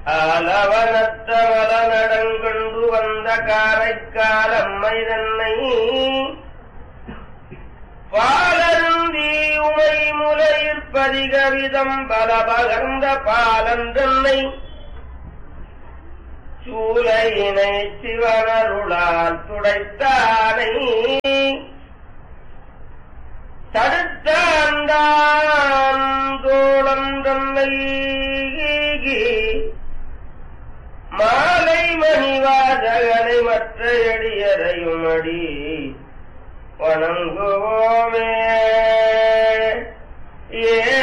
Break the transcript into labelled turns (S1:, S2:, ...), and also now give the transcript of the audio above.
S1: ஆலவனத்தவல நடங்கொண்டு வந்த காரைக்காலம்மை தன்னை பாலருந்தி உமை முலையிற் பதிகவிதம் பல பகர்ந்த பாலன் தன்னை சூலையினை சிவனருளால் துடைத்தானை தடுத்தான் தோளம் தன்னை மாலை மணிவாதகனை மற்ற எடியரையும் அடி வணங்குவோமே ஏ